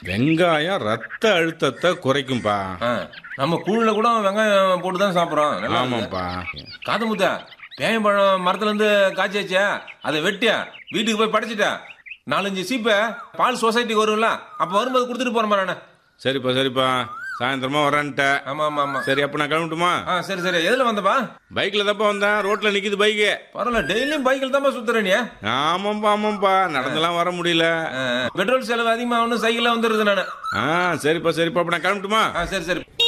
வெங்காயம் ரத்த அழுத்தத்தை குறைக்கும்பா ஆ, நம்ம கூழ்ல கூட வெங்காயம் போட்டு தான் சாப்பிட்றோம் நல்லா இருக்குது. ஆமாப்பா காது முத்தா பேயம்பழம் மரத்துல இருந்து காய்ச்சி அதை வெட்டியா வீட்டுக்கு போய் படைச்சிட்டா நாலஞ்சு சீப்பை பால் சொசைட்டிக்கு வரும்ல அப்ப வரும்போது கொடுத்துட்டு போறேன் நானு சரிப்பா சரிப்பா சாயந்தரமா வரேன்ட்ட ஆமா ஆமா ஆமா சரி அப்ப நான் கிளம்பட்டுமா ஆ சரி சரி எதுல வந்தப்பா பைக்ல தப்பா வந்தேன் ரோட்ல நிக்குது பைக்கு பரவாயில்ல டெய்லியும் பைக்கில் தான்ப்பா சுத்துற நீ ஆமாப்பா ஆமாப்பா நடந்தெல்லாம் வர முடியல ஆ, பெட்ரோல் செலவு அதிகமாக ஒன்றும் சைக்கிளில் வந்துடுது நான் ஆ சரிப்பா சரிப்பா அப்ப நான் கிளம்பட்டுமா ஆ சரி சரி